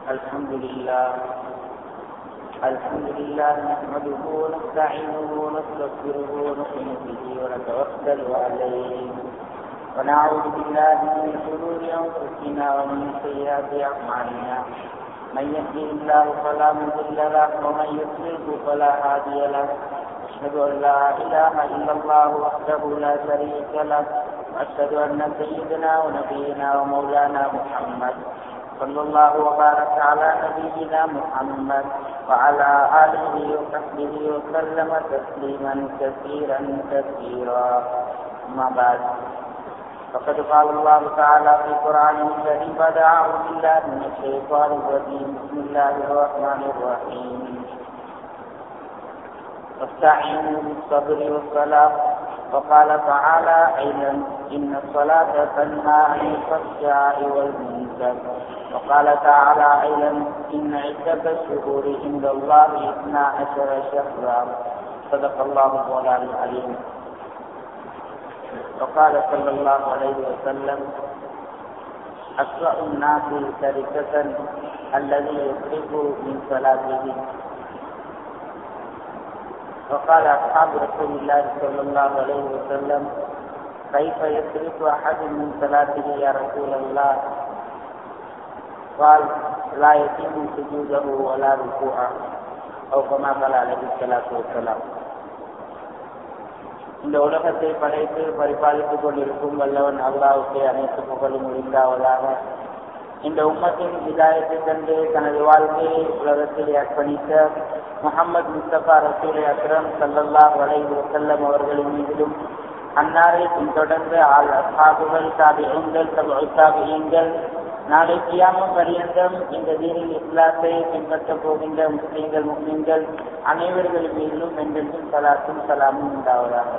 الحمد لله الحمد لله نحمده ونستعينه ونستغفره ونؤمن به ونتوكل عليه ونعوذ بالله من شرور انفسنا ومن سيئات اعمالنا من يهده الله فلا مضل له ومن يضلله فلا هادي له أشهد أن لا إله إلا الله وحده لا شريك له وأشهد أن سيدنا ونبينا ومولانا محمد صلى الله وبارك على نبينا محمد وعلى آله وصحبه وسلم تسليما كثيرا كثيرا أما بعد فقد قال الله تعالى في القرآن الكريم بعد أعوذ بالله من الشيطان الرجيم بسم الله الرحمن الرحيم واستعينوا بالصبر والصلاة وقال تعالى أيضا إن الصلاة تنهى عن الفحشاء والمنكر وقال تعالى أيضا إن عدة الشهور عند الله اثنا عشر شهرا صدق الله مولانا العليم وقال صلى الله عليه وسلم أسوأ الناس تركة الذي يصرف من صلاته وقال أصحاب رسول الله صلى الله عليه وسلم كيف يصرف أحد من صلاته يا رسول الله قال لا يتم سجوده ولا ركوعه أو كما قال عليه الصلاة والسلام இந்த உலகத்தை படைத்து பரிபாலித்துக் கொண்டிருக்கும் வல்லவன் அல்லாவுக்கு அனைத்து புகழும் முடிந்தாவதாக இந்த உம்மத்தின் இதாயத்தை கண்டு தனது வாழ்க்கையை உலகத்தில் அர்ப்பணித்த முகமது முஸ்தபா ரசூல் அக்ரம் சல்லல்லா வலை வசல்லம் அவர்களின் மீதிலும் அன்னாரை பின்தொடர்ந்து ஆள் அசாபுகள் தாபியங்கள் தாபியங்கள் நாளை கியாமம் பரியந்தம் இந்த தீனில் இஸ்லாத்தை பின்பற்றப் போகின்ற முஸ்லீம்கள் முஸ்லீம்கள் அனைவர்கள் மீதிலும் என்றென்றும் சலாத்தும் சலாமும் உண்டாவதாக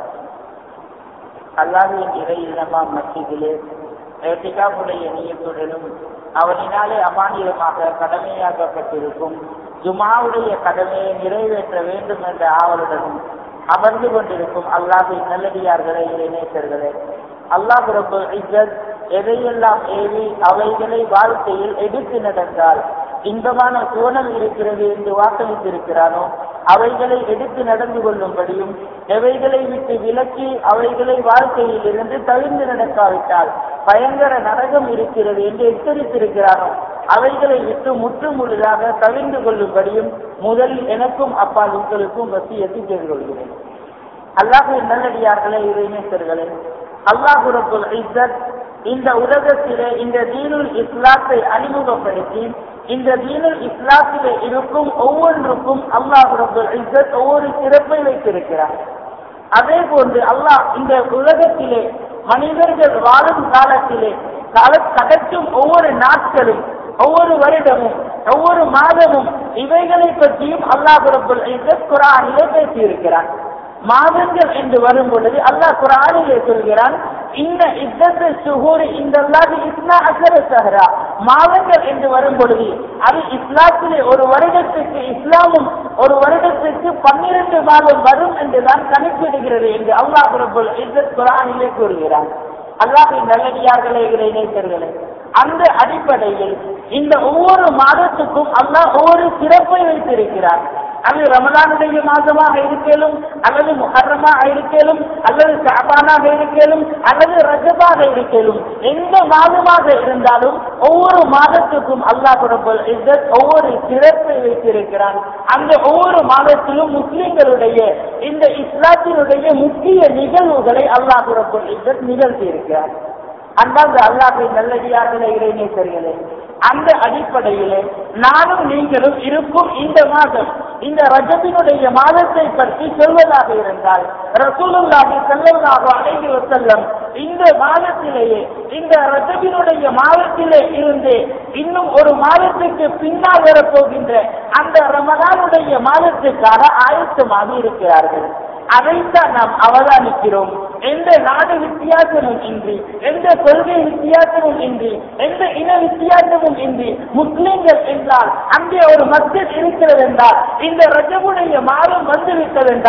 அல்லாஹின் இறை இல்லமாம் மத்தியிலே ஏட்டிகாவுடைய நீயத்துடனும் அவனினாலே அமானியமாக கடமையாக்கப்பட்டிருக்கும் ஜுமாவுடைய கடமையை நிறைவேற்ற வேண்டும் என்ற ஆவலுடனும் அமர்ந்து கொண்டிருக்கும் அல்லாஹின் நல்லடியார்களே இளைஞர்களே அல்லாஹ் ரபு இஸ்ஸத் எதையெல்லாம் ஏறி அவைகளை வாழ்க்கையில் எடுத்து நடந்தால் இன்பமான சோனம் இருக்கிறது என்று வாக்களித்திருக்கிறானோ அவைகளை எடுத்து நடந்து கொள்ளும்படியும் எவைகளை விட்டு விலக்கி அவைகளை வாழ்க்கையில் இருந்து தவிர்ந்து நடக்காவிட்டால் பயங்கர நரகம் இருக்கிறது என்று எச்சரித்திருக்கிறானோ அவைகளை விட்டு முற்று முழுதாக தவிர்ந்து கொள்ளும்படியும் முதலில் எனக்கும் அப்பால் உங்களுக்கும் வசியத்தை செய்து கொள்கிறேன் அல்லாஹு நல்லடியார்களே இறைநேசர்களே அல்லாஹு ரபுல் இஸ்ஸத் இந்த உலகத்திலே இந்த தீனுல் இஸ்லாத்தை அறிமுகப்படுத்தி இந்த தீனுல் இஸ்லாத்திலே இருக்கும் ஒவ்வொன்றுக்கும் அல்லாஹ் ரபுல் இஸ்ஸத் ஒவ்வொரு சிறப்பை வைத்திருக்கிறார் அதே போன்று அல்லாஹ் இந்த உலகத்திலே மனிதர்கள் வாழும் காலத்திலே கால கடக்கும் ஒவ்வொரு நாட்களும் ஒவ்வொரு வருடமும் ஒவ்வொரு மாதமும் இவைகளை பற்றியும் அல்லாஹ் ரபுல் இஸ்ஸத் குரானிலே பேசியிருக்கிறார் மாதங்கள் என்று வரும் பொழுது அல்லாஹ் குரானிலே சொல்கிறான் இந்த இத்தத்து சுகூர் இந்த இஸ்லா அசர சஹரா மாதங்கள் என்று வரும் பொழுது அது இஸ்லாத்திலே ஒரு வருடத்துக்கு இஸ்லாமும் ஒரு வருடத்துக்கு பன்னிரண்டு மாதம் வரும் என்றுதான் கணக்கிடுகிறது என்று அல்லாஹ் ரபுல் இஸ்ஸத் குரானிலே கூறுகிறான் அல்லாஹின் நல்லடியார்களே இணைத்தர்களே அந்த அடிப்படையில் இந்த ஒவ்வொரு மாதத்துக்கும் அல்லாஹ் ஒவ்வொரு சிறப்பை வைத்திருக்கிறார் அது ரமலானுடைய மாதமாக இருக்கலும் அல்லது முஹர்ரமாக இருக்கலும் அல்லது சாபானாக இருக்கலும் அல்லது ரஜபாக இருக்கலும் எந்த மாதமாக இருந்தாலும் ஒவ்வொரு மாதத்துக்கும் அல்லாஹ் ரபுல் இஸ்ஸத் ஒவ்வொரு சிறப்பை வைத்திருக்கிறான் அந்த ஒவ்வொரு மாதத்திலும் முஸ்லிம்களுடைய இந்த இஸ்லாத்தினுடைய முக்கிய நிகழ்வுகளை அல்லாஹ் ரபுல் இஸ்ஸத் நிகழ்த்தி இருக்கிறார் அந்தாந்த அல்லாஹின் நல்லடியார்களே இறைநேசர்களே அந்த அடிப்படையிலே நானும் நீங்களும் இருக்கும் இந்த மாதம் இந்த ரஜபினுடைய மாதத்தை பற்றி சொல்வதாக இருந்தால் ரசூலுல்லாஹி ஸல்லல்லாஹு அலைஹி வஸல்லம் இந்த மாதத்திலேயே இந்த ரஜபினுடைய மாதத்திலே இருந்து இன்னும் ஒரு மாதத்துக்கு பின்னால் வரப்போகின்ற அந்த ரமதானுடைய மாதத்துக்காக ஆயத்தமாக இருக்கிறார்கள் அதைத்தான் நாம் அவதானிக்கிறோம் எந்த நாடு வித்தியாசமும் இன்றி எந்த கொள்கை வித்தியாசமும் இன்றி எந்த இன வித்தியாசமும் இன்றி முஸ்லிம்கள் என்றால் அங்கே ஒரு மஸ்ஜித் இருக்கிறது என்றால் இந்த ரஜபுடைய மாதம் வந்துவிட்டது என்றால்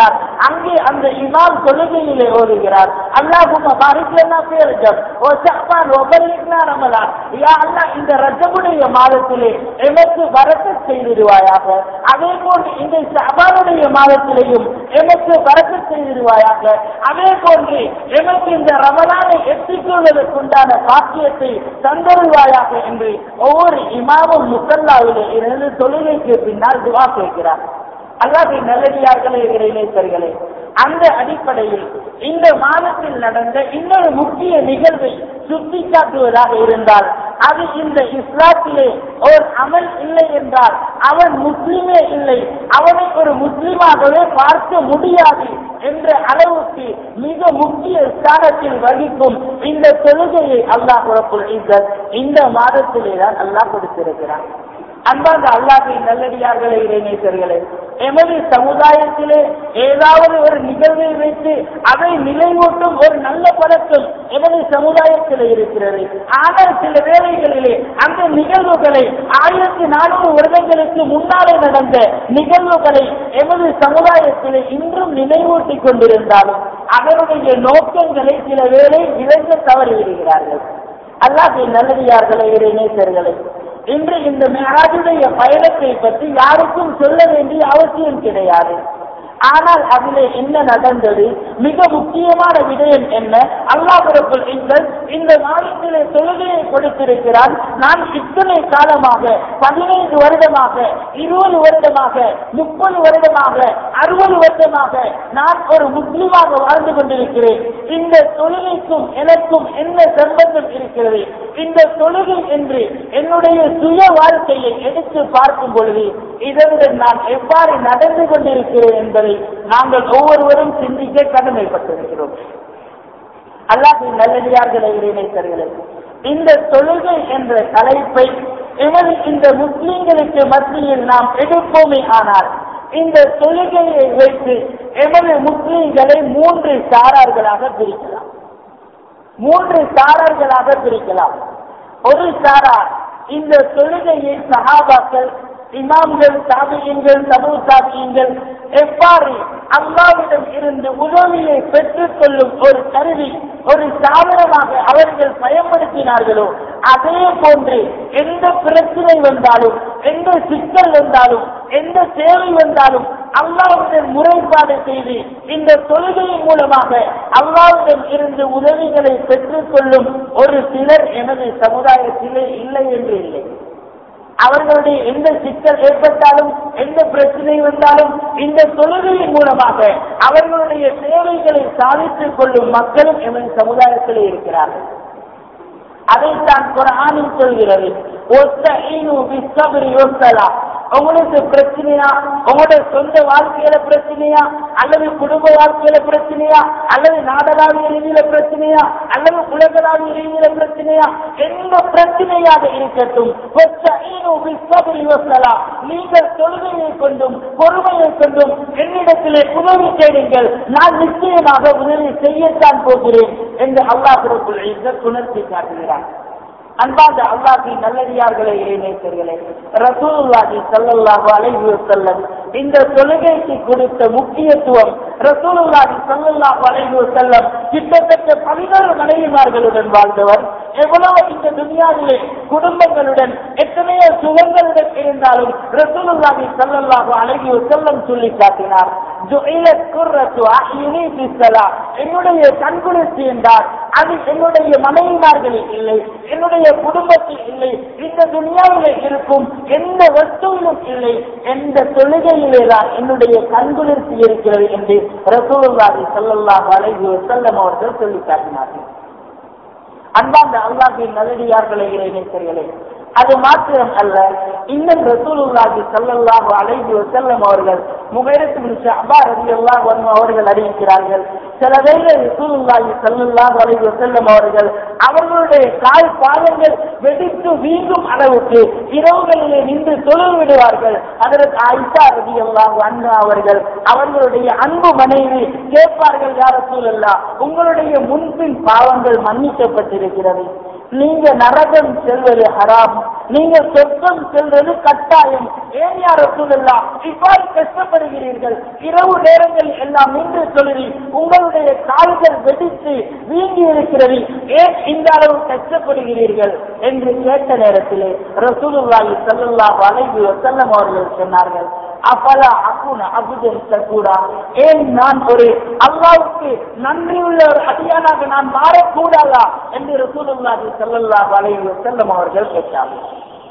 அங்கே அந்த இமாம் தொழுகையிலே ஓதுகிறார் அல்லாஹும்ம பாரிக் லனா ஃபீ ரஜப் ஓ ஷஅபான் வ பல்லிக்னா ரமலான் யா அல்லாஹ் இந்த ரஜபுடைய மாதத்திலே எமக்கு வரக்கத் செய்திருவாயாக அதே போன்று இந்த ஷஅபானுடைய மாதத்திலேயும் எமக்கு வரக்கத் செய்திருவாயாக அதே போன்று எமக்கு இந்த ரமலானை எட்டிக் கொள்வதற்குண்டான பாக்கியத்தை தந்தருவாயாக என்று ஒவ்வொரு இமாமும் முசல்லாவிலே இருந்து தொழுகைக்கு பின்னால் துவா கேட்கிறார் அல்லாஹின் நல்லடியார்களே இறைநேசர்களே அந்த அடிப்படையில் இந்த மாதத்தில் நடந்த இன்னொரு முக்கிய நிகழ்வை சுட்டிக்காட்டுவதாக இருந்தால் அது இந்த இஸ்லாத்திலே ஒரு அமல் இல்லை என்றால் அவன் முஸ்லிமே இல்லை அவனை ஒரு முஸ்லிமாகவே பார்க்க முடியாது என்ற அளவுக்கு மிக முக்கிய ஸ்தானத்தில் வகிக்கும் இந்த தொழுகையை அல்லாஹ் குழப்புல் இந்த மாதத்திலே தான் அல்லாஹ் கொடுத்திருக்கிறான் அன்பாக அல்லாஹின் நல்லடியார்களே இறைநேசர்களே எமது சமுதாயத்திலே ஏதாவது ஒரு நிகழ்வை வைத்து அதை நிலைவூட்டும் ஒரு நல்ல பழக்கம் எமது சமுதாயத்திலே இருக்கிறது ஆனால் சில வேளைகளிலே அந்த நிகழ்வுகளை ஆயிரத்தி நானூறு வருடங்களுக்கு முன்னாலே நடந்த நிகழ்வுகளை எமது சமுதாயத்திலே இன்றும் நினைவூட்டிக் கொண்டிருந்தாலும் அதனுடைய நோக்கங்களை சில வேளை விளங்க தவறிவிடுகிறார்கள் அல்லாஹின் நல்லடியார்களே இறைநேசர்களே இன்று இந்த மேராஜுடைய பயணத்தை பற்றி யாருக்கும் சொல்ல வேண்டிய அவசியம் கிடையாது ஆனால் அதிலே என்ன நடந்தது மிக முக்கியமான விடயம் என்ன அல்லாஹுரப்புல் இந்தல் இந்த நாளிலே தொழுகையை கொடுத்திருக்கிறான் நான் இத்தனை காலமாக பதினைந்து வருடமாக இருபது வருடமாக முப்பது வருடமாக அறுபது வருடமாக நான் ஒரு முஸ்லிமாக வாழ்ந்து கொண்டிருக்கிறேன் இந்த தொழுகைக்கும் எனக்கும் என்ன சம்பந்தம் இருக்கிறது இந்த தொழுகை என்று என்னுடைய சுய வாழ்க்கையை எடுத்து பார்க்கும் பொழுது இதனுடன் நான் எவ்வாறு நடந்து கொண்டிருக்கிறேன் என்பதை நாங்கள் ஒவ்வொருவரும் சிந்திக்க கடமைப்பட்டிருக்கிறோம் அல்லாஹின் நல்லடியார்களை இணைத்தர்களே இந்த தொழுகை என்ற தலைப்பை எமது இந்த முஸ்லிம்களுக்கு மத்தியில் நாம் எடுப்போமே ஆனால் இந்த தொழுகையை வைத்து எமது முஸ்லிம்களை மூன்று சாரார்களாக பிரிக்கலாம் மூன்று சாரார்களாக பிரிக்கலாம் ஒரு சாரார் இந்த தொழுகையை சகாபாக்கள் இமாம்கள் தாபியங்கள் சமூக தாபியங்கள் எவ்வாறு அல்லாவிடம் இருந்து உதவியை பெற்றுக் கொள்ளும் ஒரு கருவி ஒரு சாதனமாக அவர்கள் பயன்படுத்தினார்களோ அதே போன்று எந்த பிரச்சனை வந்தாலும் எந்த சிக்கல் வந்தாலும் எந்த தேவை வந்தாலும் அல்லாவுடன் முறைப்பாடு செய்து இந்த தொழுகையின் மூலமாக அல்லாவுடன் இருந்து உதவிகளை பெற்றுக் கொள்ளும் ஒரு சிலர் எனது சமுதாயத்திலே இல்லை என்று இல்லை அவர்களுடைய எந்த சிக்கல் ஏற்பட்டாலும் எந்த பிரச்சனை வந்தாலும் இந்த தொழுகையின் மூலமாக அவர்களுடைய தேவைகளை சாதித்துக் கொள்ளும் மக்களும் எமது சமுதாயத்திலே இருக்கிறார்கள் அதைத்தான் குரானில் சொல்கிறது ஒத்தஈனு பிஸ்ஸப்ரி வஸ்ஸலாம். உங்களுக்கு பிரச்சனையா உங்களுடைய சொந்த வாழ்க்கையில பிரச்சனையா அல்லது குடும்ப வாழ்க்கையில பிரச்சனையா அல்லது நாடகாவிய ரீதியில பிரச்சனையா அல்லது உலகளாவிய ரீதியில பிரச்சனையா எந்த பிரச்சனையாக இருக்கட்டும் ஒத்தஈனு பிஸ்ஸப்ரி வஸ்ஸலாம். நீங்கள் தொழுகையை கொண்டும் பொறுமையை கொண்டும் என்னிடத்திலே உதவி செய்யுங்கள் நான் நிச்சயமாக உதவி செய்யத்தான் போகிறேன் என்று அல்லாஹ் ரபுல் இஸ்ஸத் உணர்த்தி காட்டுகிறார் அன்பார்ந்த அல்லாஹின் நல்லடியார்களே இறைநேசர்களே ரசூலுல்லாஹி ஸல்லல்லாஹு அலைஹி வஸல்லம் இந்த தொழுகைக்கு கொடுத்த முக்கியத்துவம் ரசூலுல்லாஹி ஸல்லல்லாஹு அலைஹி வஸல்லம் கிட்டத்தட்ட 11 மனைவிமார்களுடன் வாழ்ந்தவர் எவ்வளவு இந்த துனியாவிலே குடும்பங்களுடன் எத்தனையோ சுகங்களுடன் இருந்தாலும் ரசூலுல்லாஹி ஸல்லல்லாஹு அலைஹி வஸல்லம் சொல்லி காட்டினார் ஜுஇலத் குர்ரத்து அஹ்யுனி பிஸ்ஸலாம் என்னுடைய கண்குளிர்ச்சி என்றால் அது என்னுடைய மனைவிமார்களில் இல்லை என்னுடைய குடும்பத்தில் இல்லை இந்த துனியாவிலே இருக்கும் எந்த வஸ்துவிலும் இல்லை எந்த தொழுகையிலே தான் என்னுடைய கண்குளிர்ச்சி இருக்கிறது என்று ரசூலுல்லாஹி ஸல்லல்லாஹு அலைஹி வஸல்லம் அவர்கள் சொல்லி காட்டினார்கள் அன்பார்ந்த அல்லாஹின் நல்லடியார்களே இறைநேசர்களே அது மாத்திரம் அல்ல இன்னும் ரசூலுல்லாஹி ஸல்லல்லாஹு அலைஹி வஸல்லம் அவர்கள் முகைரத் பின் ஷஅபா ரலியல்லாஹு அன்ஹு அவர்கள் அறிவிக்கிறார்கள் சில வேளை ரசூலுல்லாஹி ஸல்லல்லாஹு அலைஹி வஸல்லம் அவர்கள் அவர்களுடைய கால் பாதங்கள் வெடித்து வீங்கும் அளவுக்கு இரவுகளிலே நின்று தொழில் விடுவார்கள் அதற்கு ஆயிஷா ரலியல்லாஹு அன்ஹா அவர்கள் அவர்களுடைய அன்பு மனைவி கேட்பார்கள் யார் ரசூலல்லாஹ் உங்களுடைய முன்பின் பாவங்கள் மன்னிக்கப்பட்டிருக்கிறது நீங்க நரகம் செல்வது ஹராம் நீங்க சொர்க்கம் செல்வது கட்டாயம் ஏன் யார் ரசூலுல்லா இவ்வாறு கஷ்டப்படுகிறீர்கள் இரவு நேரங்களில் எல்லாம் நின்று தொழுதி உங்களுடைய கால்கள் வெடித்து வீங்கி இருக்கிறது ஏன் இந்த அளவு கஷ்டப்படுகிறீர்கள் என்று கேட்ட நேரத்திலே ரசூலுல்லாஹி ஸல்லல்லாஹு அலைஹி வஸல்லம் அவர்கள் சொன்னார்கள் அப்பலா அக்குன அபுதன் சக்கூடா ஏன் நான் ஒரு அல்லாவுக்கு நன்றியுள்ள ஒரு அடியானாக நான் மாறக்கூடாதா என்று ரசூலுல்லாஹி ஸல்லல்லாஹு அலைஹி வஸல்லம் அவர்கள் கேட்டார்கள்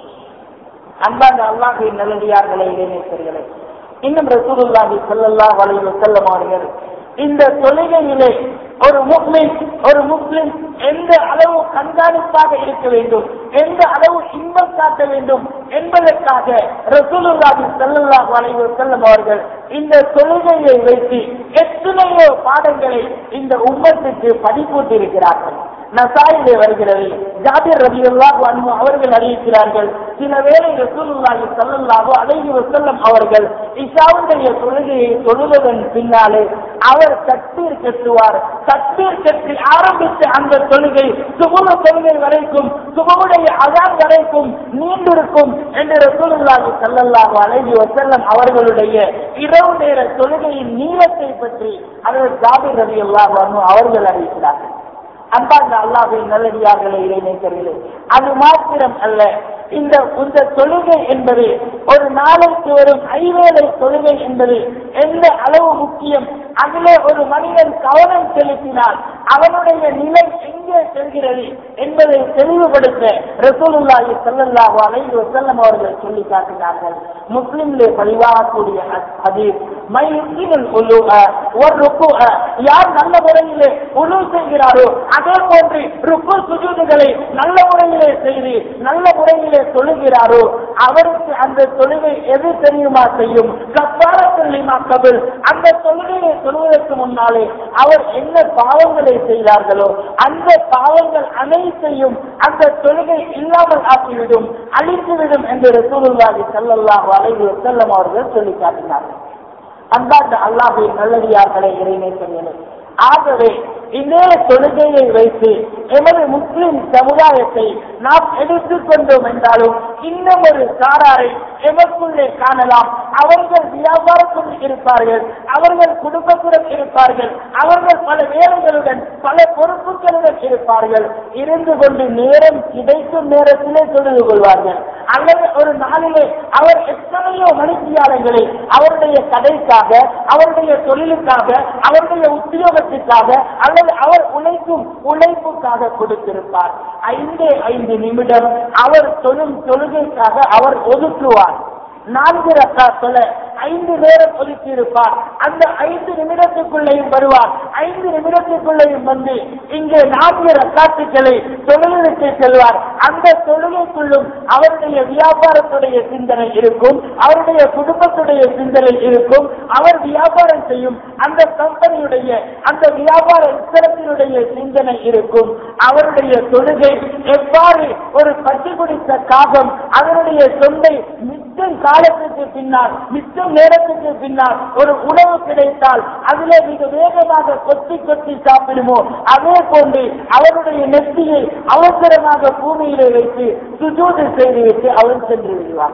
அன்பாந்த அல்லாஹின் நல்லடியார்களே இளைஞர்களே இன்னும் ரசூலுல்லாஹி ஸல்லல்லாஹு அலைஹி வஸல்லம் அவர்கள் இந்த தொழுகையிலே ஒரு முஸ்லிம் ஒரு முஸ்லிம் எந்த அளவு கண்காணிப்பாக இருக்க வேண்டும் எந்த அளவு இன்பம் காட்ட வேண்டும் என்பதற்காக ரசூலுல்லாஹி ஸல்லல்லாஹு அலைஹி வஸல்லம் அவர்கள் இந்த தொழுகையை வைத்து எத்தனையோ பாடங்களை இந்த உம்மத்துக்கு பதிப்பூட்டி இருக்கிறார்கள் நசாயிலே வருகிறது ஜாபிர் ரபியுல்லாஹு அன்ஹு அவர்கள் அறிவிக்கிறார்கள் சில வேளை ரசூலுல்லாஹி ஸல்லல்லாஹு அலைஹி வஸல்லம் அவர்கள் இஷாவுடைய தொழுகையை தொழுவதன் பின்னாலே அவர் தக்பீர் கட்டுவார் தக்பீர் கட்டி ஆரம்பித்த அந்த தொழுகை சுபுல தொழுகை வரைக்கும் சுபமுடைய அதான் வரைக்கும் நீண்டிருக்கும் என்று ரசூலுல்லாஹி ஸல்லல்லாஹு அலைஹி வஸல்லம் அவர்களுடைய இரவு நேர தொழுகையின் நீளத்தை பற்றி அவர் ஜாபிர் ரபியுல்லாஹு அன்ஹு அவர்கள் அறிவிக்கிறார்கள் அன்பார்ந்த அல்லாஹின் நல்லடியார்களே இளைஞர்களே அது மாத்திரம் அல்ல இந்த இந்த தொழுகை என்பது ஒரு நாளைக்கு வரும் ஐவேளை தொழுகை என்பது எந்த அளவு முக்கியம் அதிலே ஒரு மனிதன் கவனம் செலுத்தினால் அவனுடைய நிலை எங்கே செல்கிறது என்பதை தெளிவுபடுத்த ரசூலுல்லாஹி ஸல்லல்லாஹு அலைஹி வஸல்லம் அவர்கள் சொல்லி காட்டினார்கள் முஸ்லிம்லே பதிவாகக்கூடிய ஹதீஸ் மை யுக்கினுல் உலுஅ ஒரு ருக்குஅ யார் நல்ல முறையிலே உலு செய்கிறாரோ அதே போன்று ருக்கு சுஜூதுகளை நல்ல முறையிலே செய்து நல்ல முறையிலே தொழுகிறாரோ அவருக்கு அந்த தொழுகை எது தெரியுமா செய்யும் கப்பாரத்திலிமா கபில் அந்த தொழுகையை சொல்வதற்கு முன்னாலே அவர் என்ன பாவங்களை செய்தார்களோ அந்த பாவங்கள் அனைத்தையும் அந்த தொழுகை இல்லாமல் ஆக்கிவிடும் அழித்துவிடும் என்று ரசூலுல்லாஹி ஸல்லல்லாஹு அலைஹி வஸல்லம் அவர்கள் சொல்லி காட்டினார்கள் அந்தாண்ட அல்லாஹின் நல்லடியார்களை இறைநேசங்களே ஆகவே இதே தொழுகையை வைத்து எமது முஸ்லிம் சமுதாயத்தை நாம் எடுத்துக்கொண்டோம் என்றாலும் இன்னும் ஒரு சாராரை எமக்குள்ளே காணலாம் அவர்கள் வியாபாரத்தில் இருப்பார்கள் அவர்கள் குடும்பத்துடன் இருப்பார்கள் அவர்கள் பல வேலைகளுடன் பல பொறுப்புகளுடன் இருப்பார்கள் இருந்து கொண்டு நேரம் கிடைக்கும் நேரத்திலே தொழுது கொள்வார்கள் அல்லது ஒரு நாளிலே அவர் எத்தனையோ மணித்தியாளர்களை அவருடைய கடைக்காக அவருடைய தொழிலுக்காக அவருடைய உத்தியோகத்திற்காக அல்லது அவர் உழைக்கும் உழைப்புக்காக கொடுத்திருப்பார் ஐந்து ஐந்து நிமிடம் அவர் தொழும் தொழுகைக்காக அவர் ஒதுக்குவார் நான்கு ரக்காக்கள ஐந்து நேரம் ஒதுக்கி இருப்பார் அந்த ஐந்து நிமிடத்துக்குள்ளேயும் வருவார் ஐந்து நிமிடத்துக்குள்ளேயும் வந்து இங்கே நான்கு ரக்காத்துக்களை தொழிலுக்கு செல்வார் அந்த தொழுகைக்குள்ளும் அவருடைய வியாபாரத்துடைய சிந்தனை இருக்கும் அவருடைய குடும்பத்துடைய சிந்தனை இருக்கும் அவர் வியாபாரம் செய்யும் அந்த கம்பெனியுடைய அந்த வியாபார ஸ்தலத்தினுடைய சிந்தனை இருக்கும் அவருடைய தொழுகை எவ்வாறு ஒரு பட்டி குடித்த காகம் அதனுடைய சொந்தை மிச்சம் காலத்துக்கு பின்னால் மிச்சம் நேரத்துக்கு பின்னால் ஒரு உணவு கிடைத்தால் அதிலே மிக வேகமாக கொத்தி கொத்தி சாப்பிடுமோ அதே போன்று அவருடைய நெத்தியை அவசரமாக பூமியிலே வைத்து சுஜூது செய்துவிட்டு அவர் சென்று விடுவார்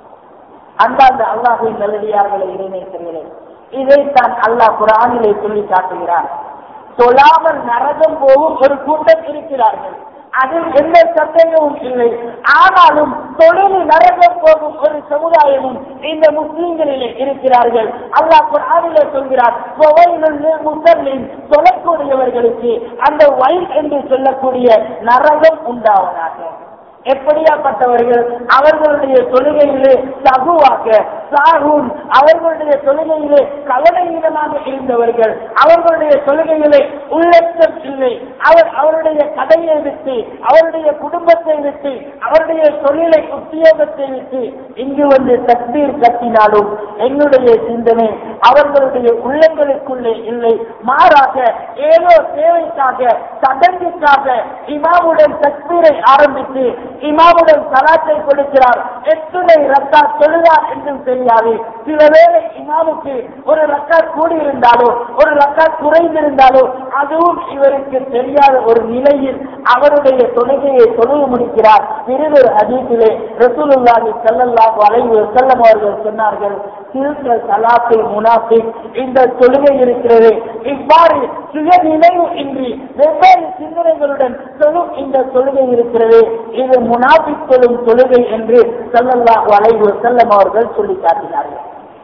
அந்தாந்த அல்லாஹின் நல்லடியார்களை இணைக்கிறீர்களே இதைத்தான் அல்லாஹ் குரானிலே சொல்லி காட்டுகிறார் தொழாமல் நரகம் போகும் ஒரு கூட்டம் இருக்கிறார்கள் அதில் எந்த சந்தேகமும் இல்லை ஆனாலும் தொழில் நரகம் போகும் ஒரு சமுதாயமும் இந்த முஸ்லிம்களிலே இருக்கிறார்கள் அல்லாஹ் குரானிலே சொல்கிறார் முசல்லின் சொல்லக்கூடியவர்களுக்கு அந்த வயல் என்று சொல்லக்கூடிய நரகம் உண்டாவதாக எப்படியாப்பட்டவர்கள் அவர்களுடைய தொழுகையிலே சகுவாக சாகுன் அவர்களுடைய தொழுகையிலே கவலையீனமாக இருந்தவர்கள் அவர்களுடைய தொழுகையிலே உள்ளச்சம் இல்லை அவர் அவருடைய கடையை விட்டு அவருடைய குடும்பத்தை விட்டு அவருடைய தொழிலை உத்தியோகத்தை விட்டு இங்கு வந்து தக்பீர் கட்டினாலும் என்னுடைய சிந்தனை அவர்களுடைய உள்ளங்களுக்குள்ளே இல்லை மாறாக ஏதோ தேவைக்காக சடங்குக்காக இமாமுடன் தக்பீரை ஆரம்பித்து இமாமுடன் சலாத்தை கொடுக்கிறார் எத்தனை ரக்கா தொழுதார் என்றும் தெரியாது சில வேளை இமாமுக்கு ஒரு ரக்கா கூடியிருந்தாலோ ஒரு ரக்கா குறைந்திருந்தாலோ அதுவும் இவருக்கு தெரியாத ஒரு நிலையில் அவருடைய தொழுகையை தொழுக முடிக்கிறார் பிறகு ஹதீஸிலே ரசூலுல்லாஹி ஸல்லல்லாஹு அலைஹி வஸல்லம் அவர்கள் சொன்னார்கள் திருத்த சலாத்தில் முனாஃபிக் இந்த தொழுகை இருக்கிறது இவ்வாறு சுய நினைவு இன்றி வெவ்வேறு சிந்தனைகளுடன் தொழும் இந்த தொழுகை இருக்கிறது இது முனாஃபிக் தொழும் தொழுகை என்று ஸல்லல்லாஹு அலைஹி வஸல்லம் அவர்கள் சொல்லி காட்டினார்கள்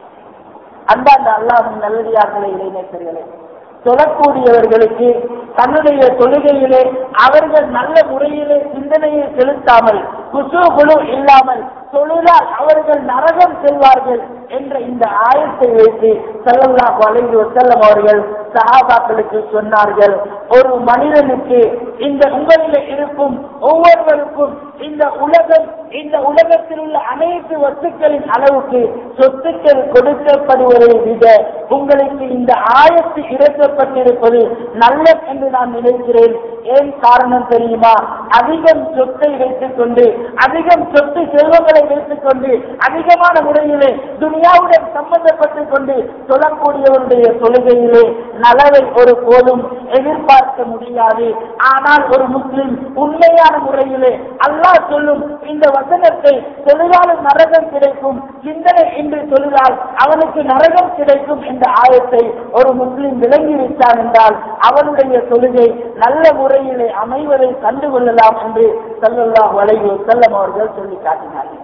அந்தாண்ட அல்லாஹின் நல்லடியார்களை இளைஞர்களே தொழக்கூடியவர்களுக்கு தன்னுடைய தொழுகையிலே அவர்கள் நல்ல முறையிலே சிந்தனையை செலுத்தாமல் குசு குழு இல்லாமல் தொழுதால் அவர்கள் நரகம் செல்வார்கள் என்ற இந்த ஆயத்தை வைத்து செல்லல்லா வளைந்து செல்லம் அவர்கள் சஹாபாக்களுக்கு சொன்னார்கள் ஒரு மனிதனுக்கு இந்த உங்களில் இருக்கும் ஒவ்வொருவருக்கும் இந்த உலகம் இந்த உலகத்தில் உள்ள அனைத்து வஸ்துக்களின் அளவுக்கு சொத்துக்கள் கொடுக்கப்படுவதை விட உங்களுக்கு இந்த ஆயத்து இறக்கப்பட்டிருப்பது நல்ல என்று நான் நினைக்கிறேன் ஏன் காரணம் தெரியுமா அதிகம் சொத்தை வைத்துக் கொண்டு அதிகம் சொத்து செல்வங்களை வைத்துக் கொண்டு அதிகமான முறையிலே துனியாவுடன் சம்பந்தப்பட்டுக் கொண்டு சொல்லக்கூடியவருடைய தொழுகையிலே நலவை ஒரு போதும் எதிர்பார்க்க முடியாது ஆனால் ஒரு முஸ்லிம் உண்மையான முறையிலே அல்லாஹ் சொல்லும் இந்த வசனத்தை தொழிலாளர் நரகம் கிடைக்கும் சிந்தனை என்று தொழிலால் அவனுக்கு நரகம் கிடைக்கும் என்ற ஆயத்தை ஒரு முஸ்லிம் விளங்கி விட்டான் என்றால் அவனுடைய தொழுகை நல்ல முறையிலே அமைவதை கண்டுகொள்ளலாம் என்று சல்லல்லாஹு அலைஹி வஸல்லம் அவர்கள் சொல்லி காட்டினார்கள்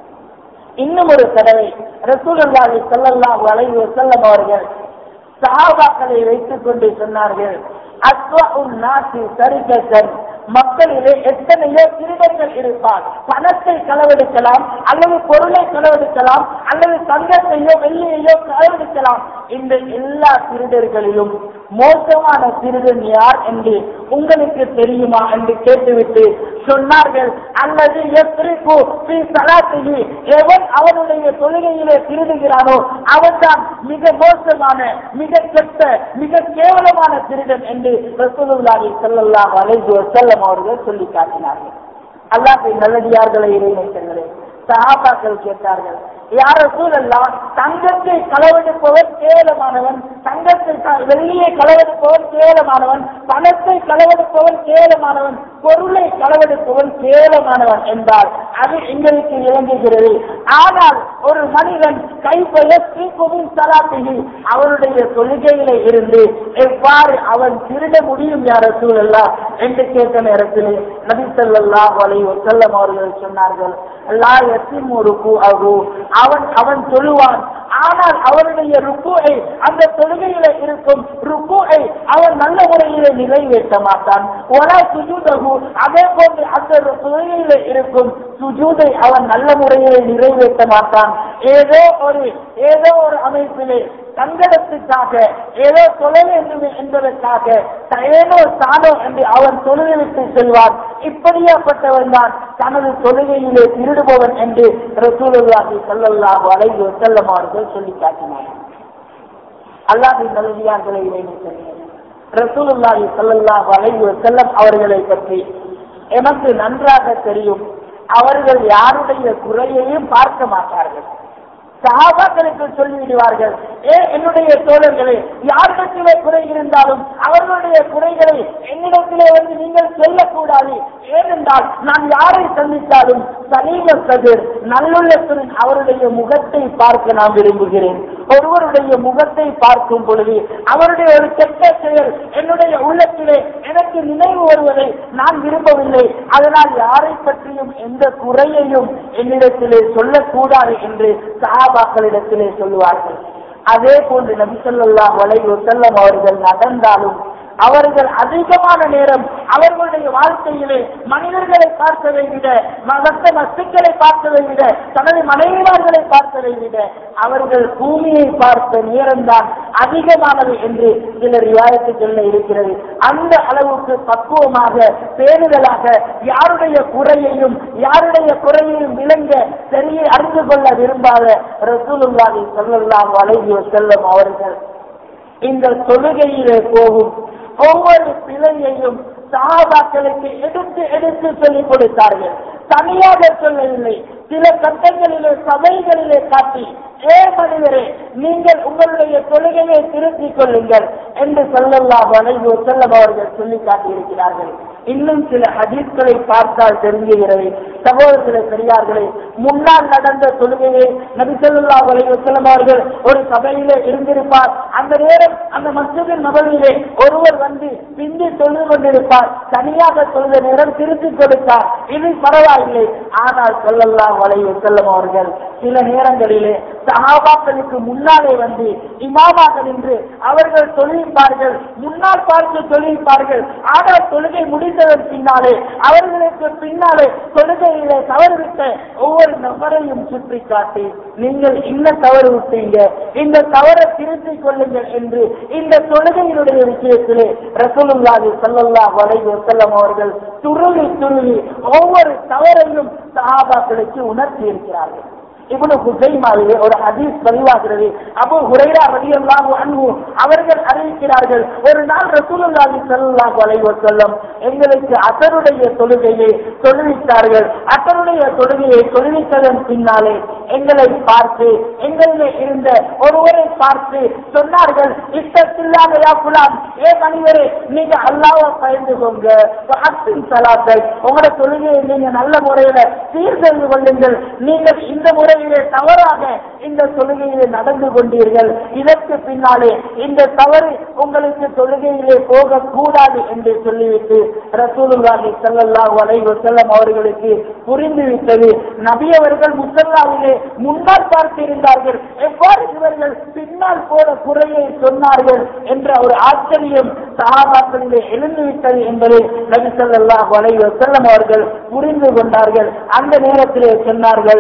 இன்னும் ஒரு தடவை ரசூலுல்லாஹி ஸல்லல்லாஹு அலைஹி வஸல்லம் அவர்கள் சஹாபாக்களை வைத்துக் கொண்டு சொன்னார்கள் அஸ்வஉன் நாசி சரிகத்தன் மக்களிலே எத்தனையோ திருடர்கள் இருப்பார் பணத்தை களவெடுக்கலாம் அல்லது பொருளை களவெடுக்கலாம் அல்லது தங்கத்தையோ வெள்ளியையோ களவெடுக்கலாம் இந்த எல்லா திருடர்களிலும் மோசமான திருடன் யார் என்று உங்களுக்கு தெரியுமா என்று கேட்டுவிட்டு சொன்னார்கள் அல்லது எத்திரிக்கு ஸ்ரீ சலாத்திகி எவன் அவனுடைய தொழுகையிலே திருடுகிறானோ அவன்தான் மிக மோசமான மிக கெட்ட மிக கேவலமான திருடன் என்று ரசூலுல்லாஹி ஸல்லல்லாஹு அலைஹி வஸல்லம் அவர்கள் சொல்லி காட்டினார்கள் அல்லாஹ்வின் நல்லடியார்களை இறைமைத்தங்களே சஹாபாக்கள் கேட்டார்கள் யார சூழல்லாம் தங்கத்தை களவெடுப்பவன் கேவலமானவன் தங்கத்தை க- வெள்ளியை களவெடுப்பவன் கேவலமானவன் பணத்தை களவெடுப்பவன் கேவலமானவன் பொருளை களவெடுப்பவன் கேவலமானவன் என்றால் அது எங்களுக்கு இறங்குகிறது ஆனால் ஒரு மனிதன் கைப்பைய ஸ்ரீகுமின் சலாத்திகி அவனுடைய தொழுகையில இருந்து எவ்வாறு அவன் திருட முடியும் யார சூழல்லா என்று கேட்ட நேரத்தில் நபி ஸல்லல்லாஹு அலைஹி வஸல்லம் அவர்கள் சொன்னார்கள் லா யத்திமு ருக்குஅஹு அவன் அவன் சொல்லுவான் ஆனால் அவனுடைய ருக்குஐ அந்த தொழுகையில இருக்கும் ருக்குஐ அவன் நல்ல முறையில நிறைவேற்ற மாட்டான் ஒலா சுஜூதகு அதே போன்று அந்த தொழுகையில இருக்கும் சுஜூதை அவன் நல்ல முறையில நிறைவேற்ற மாட்டான் ஏதோ ஒரு ஏதோ ஒரு அமைப்பிலே சங்கடத்துக்காக ஏதோ தொலை வேண்டும் என்பதற்காக ஏதோ சாதோ என்று அவன் தொழுகைவிட்டு செல்வான் இப்படியாப்பட்டவன் தான் தனது தொழுகையிலே திருடுபவன் என்று ரசூலுல்லாஹி ஸல்லல்லாஹு அலைஹி வஸல்லம் அவர்கள் சொல்லி காட்டினார் அல்லாஹின் நல்லடியார்களை இணைந்து ரசூலுல்லாஹி ஸல்லல்லாஹு அலைஹி வஸல்லம் அவர்களை பற்றி எனக்கு நன்றாக தெரியும் அவர்கள் யாருடைய குறையையும் பார்க்க மாட்டார்கள் சகாபாக்களுக்கு சொல்லிவிடுவார்கள் ஏ என்னுடைய தோழர்களே யாரிடத்திலே குறை இருந்தாலும் அவர்களுடைய குறைகளை என்னிடத்திலே வந்து நீங்கள் சொல்லக்கூடாது ஏனென்றால் நான் யாரை சந்தித்தாலும் சலீம கதிர் நல்லுள்ளத்துடன் அவருடைய முகத்தை பார்க்க நான் விரும்புகிறேன் ஒருவருடைய முகத்தை பார்க்கும் பொழுது அவருடைய ஒரு கெட்ட செயல் என்னுடைய உள்ளத்திலே எனக்கு நினைவு வருவதை நான் விரும்பவில்லை அதனால் யாரை பற்றியும் எந்த குறையையும் என்னிடத்திலே சொல்லக்கூடாது என்று சஹாபாக்களிடத்திலே சொல்லுவார்கள் அதே போன்று நபி ஸல்லல்லாஹு அலைஹி வஸல்லம் அவர்கள் நடந்தாலும் அவர்கள் அதிகமான நேரம் அவர்களுடைய வாழ்க்கையிலே மனிதர்களை பார்த்ததை விட மற்ற வஸ்துக்களை பார்த்ததை விட தனது மனைவிமார்களை பார்த்ததை விட அவர்கள் பூமியை பார்த்த நேரம்தான் அதிகமானது என்று சில ரிவாயத்துக்கள்ல இருக்கிறது அந்த அளவுக்கு பக்குவமாக பேணுதலாக யாருடைய குறையையும் யாருடைய குறையையும் விளங்க சரியை அறிந்து கொள்ள விரும்பாத ரசூலுல்லாஹி ஸல்லல்லாஹு அலைஹி வஸல்லம் அவர்கள் இந்த தொழுகையிலே போகும் ஒவ்வொரு பிழையையும் சஹாபாக்களுக்கு எடுத்து எடுத்து சொல்லிக் கொடுத்தார்கள் தனியாக சொல்லவில்லை சில கட்டங்களிலே சபைகளிலே காட்டி ஏ மனிதரே நீங்கள் உங்களுடைய தொழுகையை திருத்திக் கொள்ளுங்கள் என்று சொல்லலாம் வளைவு செல்லம் அவர்கள் சொல்லி காட்டியிருக்கிறார்கள் இன்னும் சில ஹதீஸ்களை பார்த்தால் தெரிஞ்சுகிறது சகோதரர்களே பெரியார்களே முன்னால் நடந்த தொழுகையை நபிசல்லா வளைவு செல்லம் அவர்கள் ஒரு சபையிலே இருந்திருப்பார் அந்த நேரம் அந்த மசூதின் நபரிலே ஒருவர் வந்து பிந்தி தொழுது கொண்டிருப்பார் தனியாக தொழுத நேரம் திருத்தி கொடுத்தார் இது பரவாயில்லை ஆனால் சொல்லலாம் வளைவு செல்லம் அவர்கள் சில நேரங்களிலே சகாபாக்களுக்கு முன்னாலே வந்து இமாமாக நின்று அவர்கள் தொழில்பார்கள் முன்னால் பார்த்து தொழில்பார்கள் ஆனால் தொழுகை முடிந்ததன் பின்னாலே அவர்களுக்கு பின்னாலே தொழுகையிலே தவறுவிட்ட ஒவ்வொரு நபரையும் சுற்றி காட்டி நீங்கள் என்ன தவறு விட்டீங்க இந்த தவறை திருத்திக் கொள்ளுங்கள் என்று இந்த தொழுகையினுடைய விஷயத்திலே ரசூலுல்லாஹி ஸல்லல்லாஹு அலைஹி வஸல்லம் அவர்கள் துருவி துருவி ஒவ்வொரு தவறையும் சஹாபாக்களுக்கு உணர்த்தி இருக்கிறார்கள் இவ்வளவு குசைமாவிலே ஒரு ஹதீஸ் பதிவாகிறது அபு ஹுரைரா ரலியல்லாஹு அன்ஹு அவர்கள் அறிவிக்கிறார்கள் ஒரு நாள் ரசூலுல்லாஹி ஸல்லல்லாஹு அலைஹி வஸல்லம் எங்களுக்கு அசருடைய தொழுகையை தொழுவித்தார்கள் அசருடைய தொழுகையை தொழுவித்ததன் பின்னாலே எங்களை பார்த்து எங்களிலே இருந்த ஒருவரை பார்த்து சொன்னார்கள் இஷ்டத்தில்லாத யா புலாம் ஏ மனிதரே நீங்க அல்லாஹ்வை பயந்துக்கோங்க அக்ஸின் சலாத்தை உங்களோட தொழுகையை நீங்க நல்ல முறையில சீர் செய்து கொள்ளுங்கள் நீங்கள் இந்த முறையிலே தவறாக இந்த தொழுகையிலே நடந்து கொண்டீர்கள் இதற்கு பின்னாலே இந்த தவறு உங்களுக்கு தொழுகையிலே போக கூடாது என்று சொல்லிவிட்டு ரசூலுல்லாஹி ஸல்லல்லாஹு அலைஹி வஸல்லம் அவர்களுக்கு புரிந்துவிட்டது நபி அவர்கள் முசல்லாவிலே முன்னால் பார்த்திருந்தார்கள் எவ்வாறு இவர்கள் பின்னால் போன குறையை சொன்னார்கள் என்ற ஒரு ஆச்சரியம் சகாபாக்களிலே எழுந்துவிட்டது என்பதை நபி ஸல்லல்லாஹு அலைஹி வஸல்லம் அவர்கள் புரிந்து கொண்டார்கள் அந்த நேரத்திலே சொன்னார்கள்